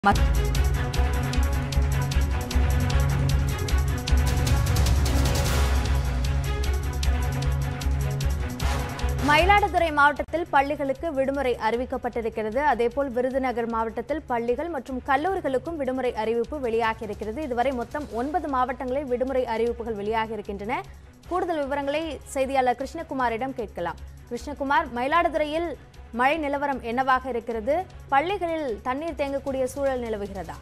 மயிலாடுதுறை மாவட்டத்தில் பள்ளிகளுக்கு விடுமுறை அறிவிக்கப்பட்டிருக்கிறது அதேபோல் விருதுநகர் மாவட்டத்தில் பள்ளிகள் மற்றும் கல்லூரிகளுக்கும் விடுமுறை அறிவிப்பு வெளியாகியிருக்கிறது இதுவரை மொத்தம் ஒன்பது மாவட்டங்களில் விடுமுறை அறிவிப்புகள் வெளியாகியிருக்கின்றன கூடுதல் விவரங்களை செய்தியாளர் கிருஷ்ணகுமாரிடம் கேட்கலாம் கிருஷ்ணகுமார் மயிலாடுதுறையில் மழை நிலவரம் என்னவாக இருக்கிறது பள்ளிகளில் தண்ணீர் தேங்கக்கூடிய சூழல் நிலவுகிறதா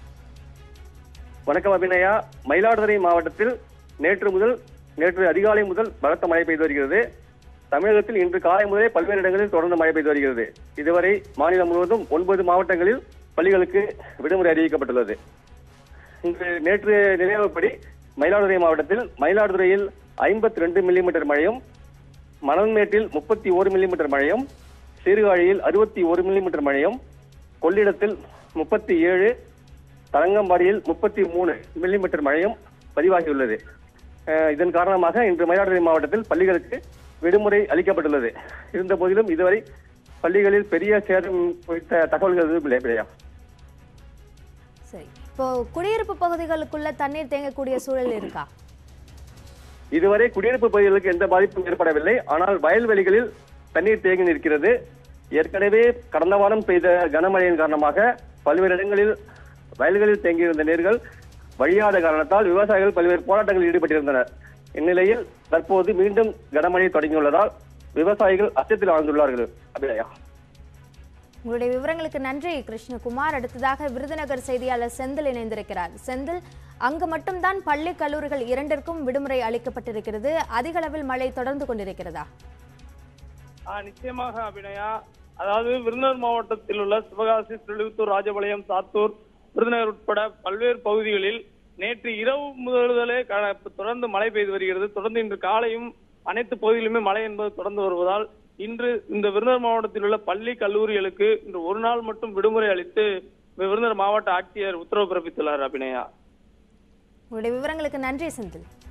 வணக்கம் அபிநயா மயிலாடுதுறை மாவட்டத்தில் நேற்று முதல் நேற்று அதிகாலை முதல் பலத்த மழை பெய்து வருகிறது தமிழகத்தில் இன்று காலை முதலே பல்வேறு இடங்களில் தொடர்ந்து மழை பெய்து வருகிறது இதுவரை மாநிலம் முழுவதும் ஒன்பது மாவட்டங்களில் பள்ளிகளுக்கு விடுமுறை அறிவிக்கப்பட்டுள்ளது இன்று நேற்று நிலவரப்படி மயிலாடுதுறை மாவட்டத்தில் மயிலாடுதுறையில் ஐம்பத்தி ரெண்டு மில்லிமீட்டர் மழையும் மணல்மேட்டில் முப்பத்தி ஒரு மில்லிமீட்டர் மழையும் சீர்காழியில் அறுபத்தி ஒரு மில்லிமீட்டர் மழையும் கொள்ளிடத்தில் முப்பத்தி ஏழு தரங்கம்பாடியில் முப்பத்தி மூணு மில்லிமீட்டர் மழையும் பதிவாகியுள்ளது அஹ் இதன் காரணமாக இன்று மயிலாடுதுறை மாவட்டத்தில் பள்ளிகளுக்கு விடுமுறை அளிக்கப்பட்டுள்ளது இருந்த போதிலும் இதுவரை பள்ளிகளில் பெரிய சேதம் குறித்த தகவல்கள் எதுவும் இல்லை இல்லையா சரி இப்போ குடியிருப்பு பகுதிகளுக்குள்ள தண்ணீர் தேங்கக்கூடிய சூழல் இருக்கா இதுவரை குடியிருப்பு பகுதிகளுக்கு எந்த பாதிப்பும் ஏற்படவில்லை ஆனால் வயல்வெளிகளில் தண்ணீர் தேங்கி நிற்கிறது ஏற்கனவே கடந்த வாரம் பெய்த கனமழையின் காரணமாக பல்வேறு இடங்களில் வயல்களில் தேங்கியிருந்த நீர்கள் வழியாத காரணத்தால் விவசாயிகள் பல்வேறு போராட்டங்களில் ஈடுபட்டிருந்தனர் இந்நிலையில் தற்போது மீண்டும் கனமழை தொடங்கியுள்ளதால் விவசாயிகள் அச்சத்தில் ஆழ்ந்துள்ளார்கள் அபிநயா உங்களுடைய விவரங்களுக்கு நன்றி கிருஷ்ணகுமார் அடுத்ததாக விருதுநகர் செய்தியாளர் செந்தில் இணைந்திருக்கிறார் செந்தில் அங்கு மட்டும்தான் பள்ளி கல்லூரிகள் இரண்டிற்கும் விடுமுறை அளிக்கப்பட்டிருக்கிறது அதிக அளவில் மழை தொடர்ந்து கொண்டிருக்கிறதா ஆ, நிச்சயமாக அபிநயா அதாவது விருதுநகர் மாவட்டத்தில் உள்ள சிவகாசி திருவித்தூர் ராஜபாளையம் சாத்தூர் விருதுநகர் உட்பட பல்வேறு பகுதிகளில் நேற்று இரவு முதலே க- தொடர்ந்து மழை பெய்து வருகிறது தொடர்ந்து இன்று காலையும் அனைத்து பகுதிகளிலுமே மழை என்பது தொடர்ந்து வருவதால் இன்று இந்த விருதுநகர் மாவட்டத்தில் உள்ள பள்ளி கல்லூரிகளுக்கு இன்று ஒரு நாள் மட்டும் விடுமுறை அளித்து விருதுநகர் மாவட்ட ஆட்சியர் உத்தரவு பிறப்பித்துள்ளார் அபிநயா உங்களுடைய விவரங்களுக்கு நன்றி செந்தில்